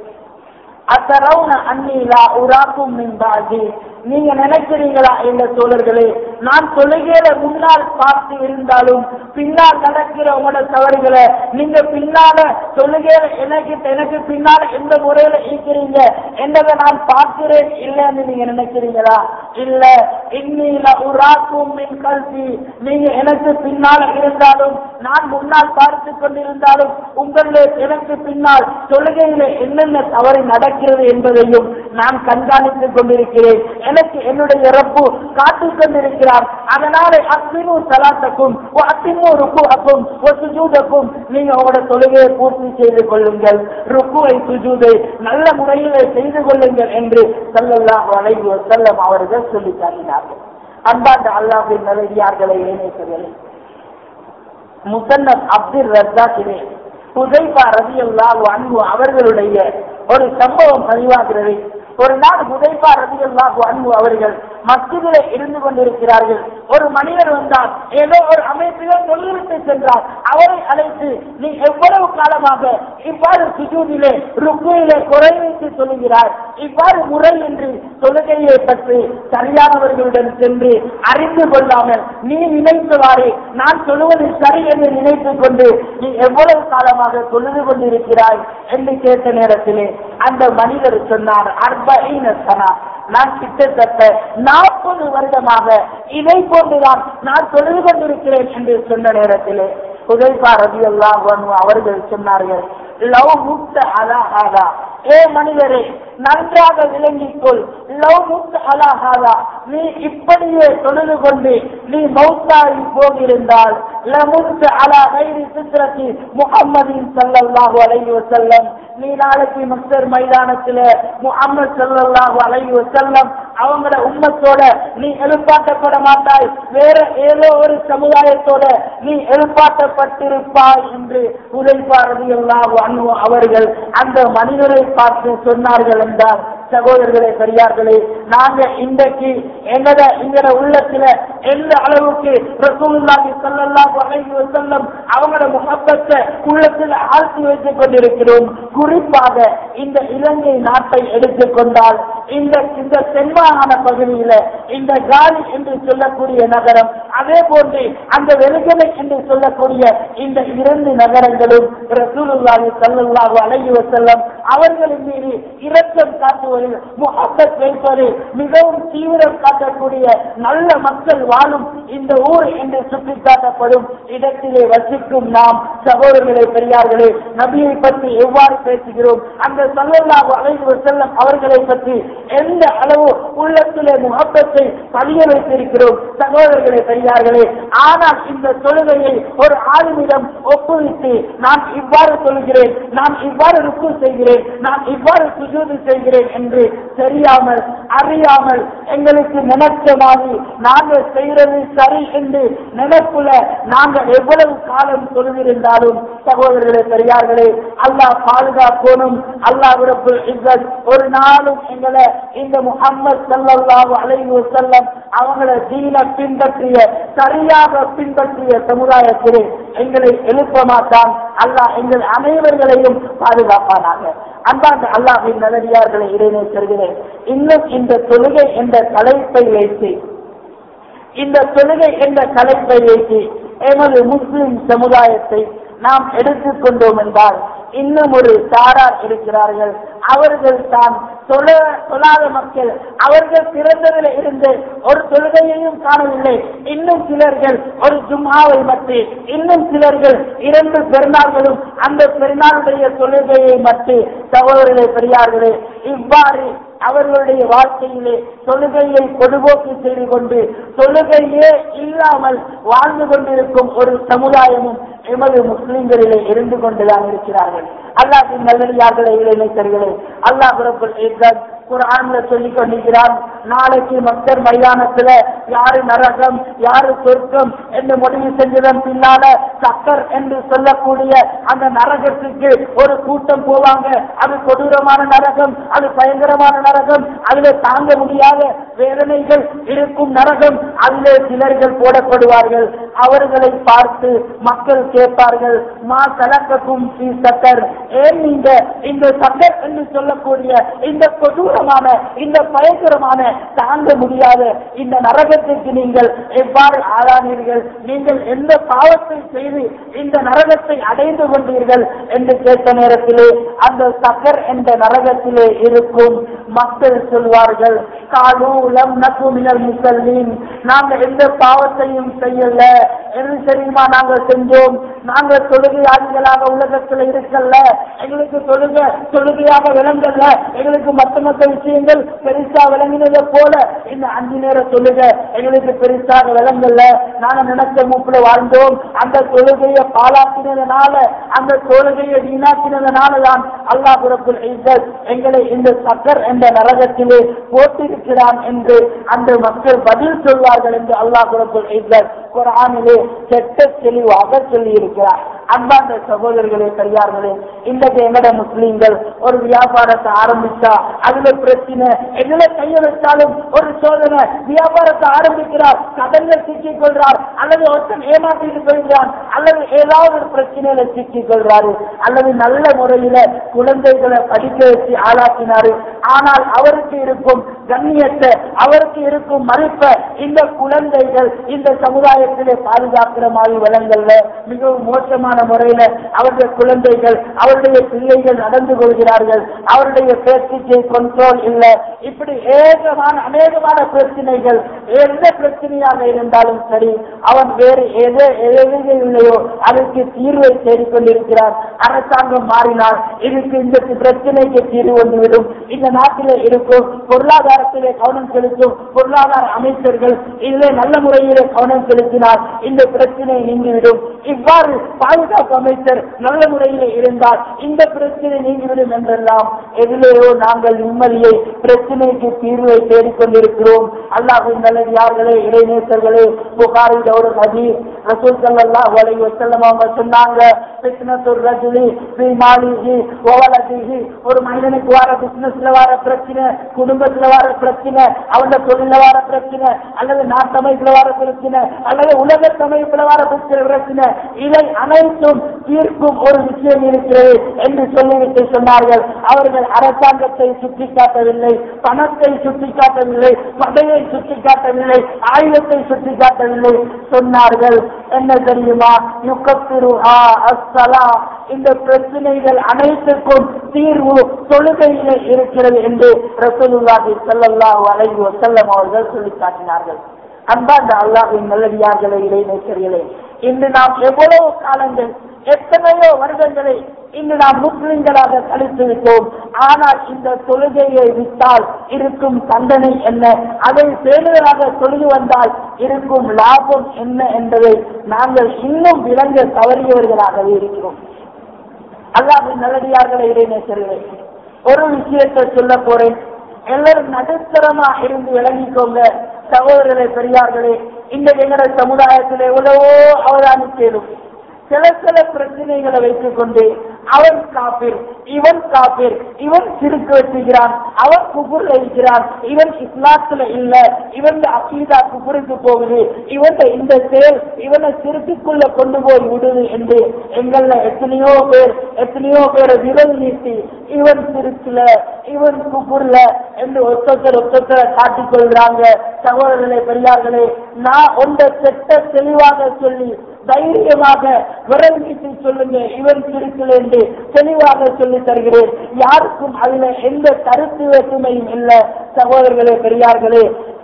அத்தரவுன அந்நிலா உராக்கும் மின்பாஜி நீங்க நினைக்கிறீங்களா என்ற தோழர்களே நான் தொழுகையில முன்னால் பார்த்து இருந்தாலும் பின்னால் நடக்கிற உங்களோட தவறுகளை நீங்க பின்னால தொழுகையில எனக்கு எனக்கு பின்னால எந்த முறையில இருக்கிறீங்க என்றதை நான் பார்க்கிறேன் இல்லைன்னு நீங்க நினைக்கிறீங்களா இல்ல இன்னில உராக்கும் மின் கல்வி நீங்க எனக்கு பின்னால இருந்தாலும் நான் முன்னால் பார்த்து கொண்டிருந்தாலும் உங்களே எனக்கு பின்னால் தொழுகையில என்னென்ன தவறு நடக்கிறது என்பதையும் நான் கண்காணித்துக் கொண்டிருக்கிறேன் எனக்கு என்னுடைய ரப்பு காட்டிக் கொண்டிருக்கிறார் அதனாலே அத்தினு சலாத்தக்கும் அத்தினு ருக்குக்கும் சுஜூதக்கும் நீங்க உங்களோட தொழுகையை பூர்த்தி செய்து கொள்ளுங்கள் ருக்குவை சுஜூதை நல்ல முறையிலே செய்து கொள்ளுங்கள் என்று சல்லல்லாஹு அலைஹி வஸல்லம் அவர்கள் சொல்லி காட்டினார்கள் அன்பார்ந்த அல்லாஹின் நல்லடியார்களை இணைப்பதில்லை முசன்னத் அப்துல் ரஜாக்கிலே ஹுதைபா ரதியல்லாஹு அன்ஹு அவர்களுடைய ஒரு சம்பவம் பதிவாகிறது ஒரு நாள் ஹுதைபா ரதியல்லாஹு அன்ஹு அவர்கள் மஸ்ஜிதிலே இருந்து கொண்டிருக்கிறார்கள் ஒரு மனிதர் வந்தார் ஏதோ ஒரு அமைப்பிலே தொழில்விட்டு சென்றார் அவரை அழைத்து நீ எவ்வளவு காலமாக இவ்வாறு சுஜூதிலே ருக்குயிலே குறை வைத்து சொல்லுகிறார் இவ்வாறு முறை என்று தொழுகையை பற்றி சரியானவர்களுடன் சென்று அறிந்து கொள்ளாமல் நீ நினைத்தவாறு நான் சொல்லுவது சரி என்று நினைத்துக் கொண்டு நீ எவ்வளவு காலமாக தொழுது கொண்டிருக்கிறாய் என்று கேட்ட நேரத்திலே அந்த மனிதர் சொன்னார் அர்பீன சனா நான் கிட்டத்தட்ட நாற்பது வருடமாக இதை போன்றுதான் நான் தொழுது கொண்டிருக்கிறேன் என்று சொன்ன நேரத்திலே உதய்பா ரவி அவர்கள் சொன்னார்கள் லவ் முக்த அலாஹாதா ஏ மனிதரே நன்றாக விளங்கிக் கொள் லவ் முக்த அலாஹாதா நீ இப்படியே தொழுது கொண்டு நீ மௌத்தாகி போகிருந்தால் லமுத்த அலா கைரி சித்திரத்தி முகம்மதின் சல்லல்லாஹு அலைஹி வஸல்லம் நீ நாளைக்கு மஸ்தர் மைதானத்துல முகம்மது சல்லல்லாஹு அலைஹி வஸல்லம் அவங்கள உம்மத்தோட நீ எழுப்பாட்டப்பட மாட்டாய் வேற ஏதோ ஒரு சமுதாயத்தோட நீ எழுப்பாட்டப்பட்டிருப்பாய் என்று உதைப்பாரதி எல்லாம் அனு அவர்கள் அந்த மனிதரை பார்த்து சொன்னார்கள் என்றால் சகோதரர்களே பெரியார்களே நாங்க இன்றைக்கு எங்கட எங்கட உள்ளத்துல எந்த அளவுக்கு ரசூலுல்லாஹி ஸல்லல்லாஹு அலைஹி வஸல்லம் அவங்களோட முகப்பத்தை உள்ளத்துல ஆழ்த்தி வைத்துக் கொண்டிருக்கிறோம் குறிப்பாக இந்த இலங்கை நாட்டை எடுத்துக்கொண்டால் இந்த இந்த தென்மாகாண பகுதியில இந்த காலி என்று சொல்லக்கூடிய நகரம் அதே போன்று அந்த வெறுகலை என்று சொல்லக்கூடிய இந்த இரண்டு நகரங்களும் ரசூலுல்லாஹி ஸல்லல்லாஹு அலைஹி வஸல்லம் அவர்களின் மீது இரக்கம் காட்டுவதில் முகப்பத் வைப்பது மிகவும் தீவிரம் காட்டக்கூடிய நல்ல மக்கள் வாழும் இந்த ஊர் என்று சுட்டிக்காட்டப்படும் இடத்திலே வசிக்கும் நாம் சகோதரர்களே பெரியார்களே நபியை பற்றி எவ்வாறு பேசுகிறோம் அந்த சல்லல்லாஹு அலைஹி வஸல்லம் அவர்களை பற்றி எந்த அளவு உள்ளத்திலே முகப்பத்தை பதிய வைத்திருக்கிறோம் சகோதரர்களே பெரியார்களே ஆனால் இந்த தொழுகையை ஒரு ஆளுமிடம் ஒப்புவித்து நான் இவ்வாறு சொல்கிறேன் நான் இவ்வாறு ருக்கு செய்கிறேன் நான் இவ்வாறு சுஜூது செய்கிறேன் என்று தெரியாமல் அறியாமல் எங்களுக்கு நினைச்ச மாதிரி நாங்கள் செய்கிறது சரி என்று நினைப்புல நாங்கள் எவ்வளவு காலம் சொல்லியிருந்தாலும் சகோதரர்களே பெரியார்களே அல்லாஹ் பாதுகாக்கணும் அல்லாஹ் ரப்புல் இஸ்ஸத் ஒரு நாளும் எங்களை இந்த முகம்மது ஸல்லல்லாஹு அலைஹி வஸல்லம் அவங்கள தீன பின்பற்றிய சரியாக பின்பற்றிய சமுதாயத்திலே எங்களை எழுப்ப மாட்டான் அல்லாஹ் எங்கள் அனைவர்களையும் பாதுகாப்பானாக அன்பார்ந்த அல்லாஹின் நல்லடியார்களை இடையே செல்கிறேன் இன்னும் இந்த தொழுகை என்ற தலைப்பை வைத்து இந்த தொழுகை என்ற தலைப்பை வைத்து எமது முஸ்லிம் சமுதாயத்தை நாம் எடுத்துக்கொண்டோம் என்றால் இன்னும் ஒரு சாரார் இருக்கிறார்கள் அவர்கள் தான் தொழ தொழாத மக்கள் அவர்கள் பிறந்ததில் இருந்து ஒரு தொழுகையையும் காணவில்லை இன்னும் சிலர்கள் ஒரு ஜும்மாவை மட்டு இன்னும் சிலர்கள் இரண்டு பெருநாள்களும் அந்த பெருநாளுடைய தொழுகையை மட்டு சகோதரர்களே பெரியார்களே இவ்வாறு அவர்களுடைய வாழ்க்கையிலே தொழுகையை பொதுபோக்கு செய்து கொண்டு தொழுகையே இல்லாமல் வாழ்ந்து கொண்டிருக்கும் ஒரு சமுதாயமும் எமது முஸ்லிம்களிலே இருந்து கொண்டுதான் இருக்கிறார்கள் அல்லாஹின் நல்லடியார்களே இளைஞர்களே அல்லாஹ் புறப்பல் குரான்ல சொல்லிக் கொண்டிருக்கிறான் நாளைக்கு மக்கள் மைதானத்துல யாரு நரகம் யாரு சொர்க்கம் என்று முடிவு செஞ்சதன் பின்னால சக்கர் என்று சொல்லக்கூடிய அந்த நரகத்துக்கு ஒரு கூட்டம் போவாங்க அது கொடூரமான நரகம் அது பயங்கரமான நரகம் அதுல தாங்க முடியாத வேதனைகள் இருக்கும் நரகம் அதிலே சிலர்கள் போடப்படுவார்கள் அவர்களை பார்த்து மக்கள் கேட்பார்கள் மா கலக்கக்கும் ஸ்ரீ சக்கர் ஏன் நீங்க இந்த சக்கர் என்று சொல்லக்கூடிய இந்த கொடூரமான இந்த பயங்கரமான தாங்க முடியாத இந்த நரகத்திற்கு நீங்கள் எவ்வாறு ஆளானீர்கள் நீங்கள் எந்த பாவத்தை செய்து இந்த நரகத்தை அடைந்து கொண்டீர்கள் என்று கேட்ட நேரத்திலே அந்த சக்கர் என்ற நரகத்திலே இருக்கும் மக்கள் சொல்வார்கள் காலூலம் நகுமினல் முசல்லீன் நாங்கள் எந்த பாவத்தையும் செய்யல என்ன தெரியுமா நாங்கள் செஞ்சோம் நாங்கள் தொழுகையாளிகளாக உலகத்தில் இருக்கல்ல எங்களுக்கு தொழுக தொழுகையாக விளங்கல்ல எங்களுக்கு மத்த மத்த விஷயங்கள் பெருசா விளங்கினதை போல இந்த அஞ்சு நேர தொழுக எங்களுக்கு பெருசாக விளங்கல்ல நாங்க நினைச்ச மூப்புல வாழ்ந்தோம் அந்த தொழுகையை பாலாக்கினதுனால அந்த தொழுகையை வீணாக்கினதுனால தான் அல்லாஹ் புறப்புல் இஸ்ஸத் எங்களை இந்த சக்கர் என்ற நரகத்திலே போட்டிருக்கிறான் என்று அந்த மக்கள் பதில் சொல்வார்கள் என்று அல்லாஹ் புறப்புல் இஸ்ஸத் குரானிலே செட்ட தெளிவாக சொல்லி இருக்கிறார் அன்பார்ந்த சகோதரர்களே பெரியார்களே இன்றைக்கு எங்கட முஸ்லீம்கள் ஒரு வியாபாரத்தை ஆரம்பிச்சா அதுல பிரச்சனை எதுல கைய வச்சாலும் ஒரு சோதனை வியாபாரத்தை ஆரம்பிக்கிறார் கடல்ல சிக்கிக் கொள்றார் அல்லது ஒருத்தன் ஏமாற்றிட்டு போகிறான் அல்லது ஏதாவது ஒரு பிரச்சனையில சிக்கிக் கொள்றாரு அல்லது நல்ல முறையில குழந்தைகளை படிக்க வச்சு ஆளாக்கினாரு ஆனால் அவருக்கு இருக்கும் கண்ணியத்தை அவருக்கு இருக்கும் மதிப்பை இந்த குழந்தைகள் இந்த சமுதாயத்திலே பாதுகாக்கிற மாதிரி விலங்கல்ல மிகவும் மோசமான முறையில அவருடைய குழந்தைகள் அவருடைய பிள்ளைகள் நடந்து கொள்கிறார்கள் அவருடைய பேச்சுக்கு கண்ட்ரோல் இல்லை இப்படி ஏகமான அநேகமான பிரச்சனைகள் எந்த பிரச்சனையாக இருந்தாலும் சரி அவன் வேறு எது எதுவே இல்லையோ அதற்கு தீர்வை தேடிக்கொண்டிருக்கிறார் அரசாங்கம் மாறினால் இதுக்கு இந்த பிரச்சனைக்கு தீர்வு வந்துவிடும் இந்த நாட்டிலே இருக்கும் பொருளாதாரத்திலே கவனம் செலுத்தும் பொருளாதார அமைச்சர்கள் இதிலே நல்ல முறையிலே கவனம் செலுத்தினால் இந்த பிரச்சனை நீங்கிவிடும் இவ்வாறு பாதுகாப்பு அமைச்சர் நல்ல முறையிலே இருந்தால் இந்த பிரச்சனை நீங்கிவிடும் என்றெல்லாம் எதிலேயோ நாங்கள் நிம்மதியை பிரச்சனைக்கு தீர்வை தேடிக்கொண்டிருக்கிறோம் அல்லாஹின் நல்லது யார்களே இடைநேசர்களே புகாரில் ஒரு ஹதீஸ் ரசூல் ஸல்லல்லாஹு அலைஹி வஸல்லம் அவங்க சொன்னாங்க ஃபித்னத்துர் ரஜுலி ஃபீ மாலிஹி வ வலதிஹி ஒரு மனிதனுக்கு வர பிசினஸ்ல வர பிரச்சனை குடும்பத்துல வர பிரச்சனை அவன தொழில வர பிரச்சனை அல்லது நாட்டமைப்புல வர பிரச்சனை அல்லது உலக அமைப்புல வர பிரச்சனை பிரச்சனை இதை அனைத்தும் தீர்க்கும் ஒரு விஷயம் இருக்கிறது என்று சொல்லிவிட்டு சொன்னார்கள் அவர்கள் அவர்கள் அரசாங்கத்தை சுட்டிக்காட்டவில்லை பணத்தை சுட்டிக்காட்டவில்லை படையை சுட்டிக்காட்டவில்லை ஆயுதத்தை சுட்டிக்காட்டவில்லை சொன்னார்கள் என்ன தெரியுமா யுக்கத்திருஹா அஸ்ஸலா இந்த பிரச்சனைகள் அனைத்துக்கும் தீர்வு தொழுகையிலே இருக்கிறது என்று ரசூலுல்லாஹி ஸல்லல்லாஹு அலைஹி வஸல்லம் அவர்கள் சொல்லி காட்டினார்கள் அன்பார்ந்த அல்லாஹின் நல்லடியார்களே இளைஞர்களே இன்று நாம் எவ்வளவு காலங்கள் எத்தனையோ வருடங்களை இன்று நாம் முஸ்லிம்களாக கழித்து விட்டோம் ஆனால் இந்த தொழுகையை விட்டால் இருக்கும் தண்டனை என்ன அதை பேணுதலாக தொழுது வந்தால் இருக்கும் லாபம் என்ன என்பதை நாங்கள் இன்னும் விளங்க தவறியவர்களாகவே இருக்கிறோம் அல்லாஹின் நல்லடியார்களை இடைநேசர்களே ஒரு விஷயத்தை சொல்ல போறேன் எல்லாரும் நடுத்தரமா இருந்து விளங்கிக்கோங்க சகோதரர்களே பெரியார்களே இந்த எங்களோட சமுதாயத்தில் எவ்வளவோ அவதானிக்கலும் சில சில பிரச்சனைகளை வைத்துக் கொண்டு அவன் காப்பீர் இவன் காப்பீர் இவன் சிறுக்கு வச்சுக்கிறான் அவன் குபுர்ல இருக்கிறான் இவன் இஸ்லாத்துல இல்ல இவன் அக்கீதா குபுருக்கு போகுது இவன் இந்த செயல் இவனை சிறுக்குள்ள கொண்டு போய் விடுது என்று எங்கள்ல எத்தனையோ பேர் எத்தனையோ பேரை விரல் நீட்டி இவன் சிறுக்குல இவன் குபுர்ல என்று ஒத்தொத்தர் ஒத்தொத்தரை காட்டிக் கொள்கிறாங்க சகோதரர்களே பெரியார்களே நான் ஒன்றை செட்ட தெளிவாக சொல்லி தைரியமாக விரல் நீட்டி சொல்லுங்க இவன் சிறுக்கில் என்று தெளிவாக சொல்லி தருகிறேன் யாருக்கும் அதுல எந்த கருத்து வேற்றுமையும் இல்லை சகோதரர்களே பெரியார்களே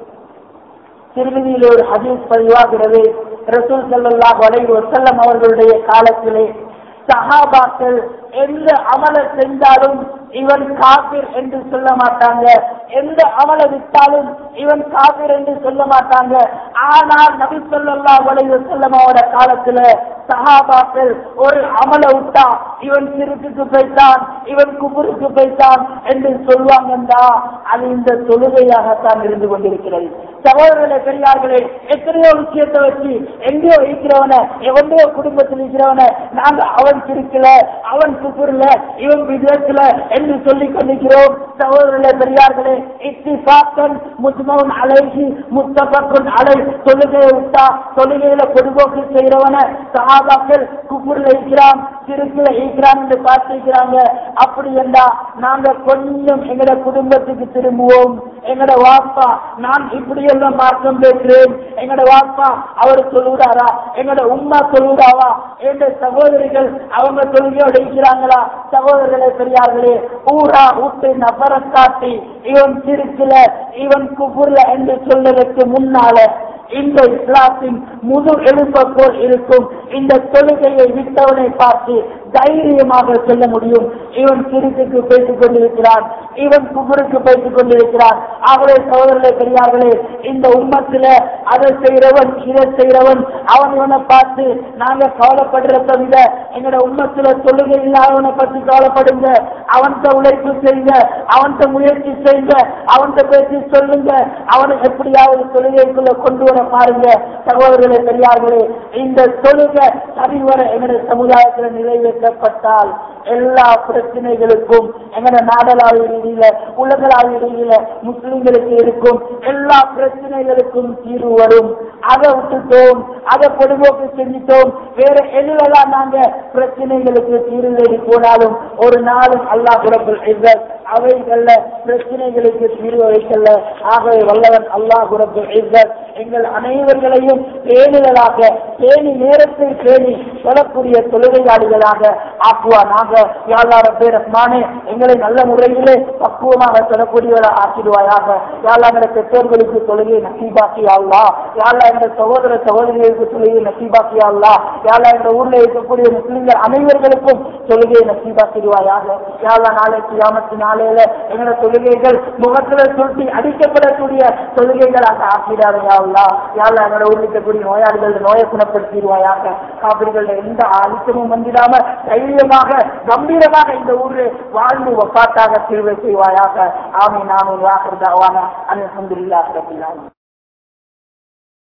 திருமதியில் ஒரு ஹதீஸ் பதிவாகிறது ரசூல் ஸல்லல்லாஹு அலைஹி வஸல்லம் அவர்களுடைய காலத்திலே சஹாபாக்கள் எந்த அமல செஞ்சாலும் இவன் காபிர் என்று சொல்ல மாட்டாங்க எந்த அமல விட்டாலும் இவன் காபிர் என்று சொல்ல மாட்டாங்க ஆனால் நபி ஸல்லல்லாஹு அலைஹி வஸல்லம் அவரோட காலத்துல சஹாபாக்கள் ஒரு அமல விட்டா இவன் சிறுக்குக்கு போய்த்தான் இவன் குபுருக்கு போய்த்தான் என்று சொல்லுவாங்கண்டா அது இந்த தொழுகையாகத்தான் இருந்து கொண்டிருக்கிறது சகோதரர்களே பெரியார்களே எத்தனையோ விஷயத்தை வச்சு எங்கேயோ இருக்கிறவன எவனையோ குடும்பத்தில் இருக்கிறவன நாங்க அவன் சிரிக்கல அவன் குப்புர்ல இவன் விதத்துல என்று சொல்லிக் கொண்டிருக்கிறோம் சகோதரர்களே பெரியார்களே இத்தி பாக்கன் முஸ்மவன் அலைகி முத்தபக்கன் அலை தொழுகையை விட்டா தொழுகையில பொதுபோக்கு செய்யறவன சகாபாக்கள் குப்புர்ல இருக்கிறான் சிறுக்குல இருக்கிறான் என்று பார்த்திருக்கிறாங்க அப்படி என்றா நாங்க கொஞ்சம் எங்கட குடும்பத்துக்கு திரும்புவோம் எங்கட வாப்பா நான் இப்படி எல்லாம் மாற்றம் பேசுறேன் எங்கட வாப்பா அவர் சொல்லுறாரா எங்கட உம்மா சொல்லுறாவா என்ற சகோதரிகள் அவங்க தொழுகையோடு இருக்கிறாங்களா சகோதரர்களே பெரியார்களே ஊரா ஊட்டு நபரை காட்டி இவன் சிறுக்குல இவன் குபுர்ல என்று சொல்வதற்கு முன்னால இந்த இஸ்லாத்தின் முழு எழுப்ப போல் இருக்கும் இந்த தொழுகையை விட்டவனை பார்த்து தைரியமாக சொல்ல முடியும் இவன் சிறுக்குக்கு பேசிக் கொண்டிருக்கிறான் இவன் குபுருக்கு பேசிக் கொண்டிருக்கிறான் ஆகவே சகோதரர்களே பெரியார்களே இந்த உம்மத்தில அதை செய்யறவன் இதை செய்யறவன் அவன் இவனை பார்த்து நாங்க கவலைப்படுறத விட எங்கட உம்மத்தில தொழுகை இல்லாதவனை பற்றி கவலைப்படுங்க அவன்கிட்ட உழைப்பு செய்யுங்க அவன்கிட்ட முயற்சி செய்யுங்க அவன்கிட்ட பேசி சொல்லுங்க அவனை எப்படியாவது தொழுகைக்குள்ள கொண்டு வர பாருங்க சகோதரர்களே பெரியார்களே இந்த தொழுகை சரிவர எங்களுடைய சமுதாயத்தில் நிறைவேற்றப்பட்டால் எல்லா பிரச்சனைகளுக்கும் எங்கட நாடளாவிய ரீதியில உலகளாவிய ரீதியில முஸ்லிம்களுக்கு இருக்கும் எல்லா பிரச்சனைகளுக்கும் தீர்வு வரும் அதை விட்டுட்டோம் அதை பொதுபோக்கு செஞ்சிட்டோம் வேற எதுலதான் நாங்க பிரச்சனைகளுக்கு தீர்வு தேடி போனாலும் ஒரு நாளும் அல்லாஹ் குரப்பில் இஸ்ஸத் அவைகள்ல பிரச்சனைகளுக்கு தீர்வு வைக்கல ஆகவே வல்லவன் அல்லாஹ் குரப்பில் இஸ்ஸத் எங்கள் அனைவர்களையும் பேணுதலாக பேணி நேரத்தை பேணி சொல்லக்கூடிய தொழுகையாளிகளாக ஆக்குவானாக யாழ்லார பேர் ரஹ்மானே எங்களை நல்ல முறையிலே பக்குவமாக சொல்லக்கூடியவராக ஆக்கிடுவாயாக யாழ்லா எங்களை பெற்றோர்களுக்கு தொழுகை நசீபாக்கி அல்லா யாழ்லா எங்கள் சகோதர சகோதரிகளுக்கு தொழுகை நசீபாக்கி அல்லா யாழ்லா எங்கள் ஊர்ல இருக்கக்கூடிய முஸ்லிம்கள் அனைவர்களுக்கும் தொழுகையை நசீபாக்கிடுவாயாக யாழ்லா நாளைக்கு யாமத்து நாளையில எங்களோட தொழுகைகள் முகத்துல சுருட்டி அடிக்கப்படக்கூடிய தொழுகைகளாக ஆக்கிடாத யாழ்லா யாழ்லா எங்களோட ஊரில் இருக்கக்கூடிய நோயாளிகள் நோயை குணப்படுத்திடுவாயாக காவிரிகள எந்த அழுத்தமும் வந்துடாம தைரியமாக கம்பீரமாக இந்த ஊரில் வாழ்ந்து ஒப்பாட்டாக தீர்வு செய்வாயாக ஆமை நானும் வாக்குறதாவான அலமதுல்லா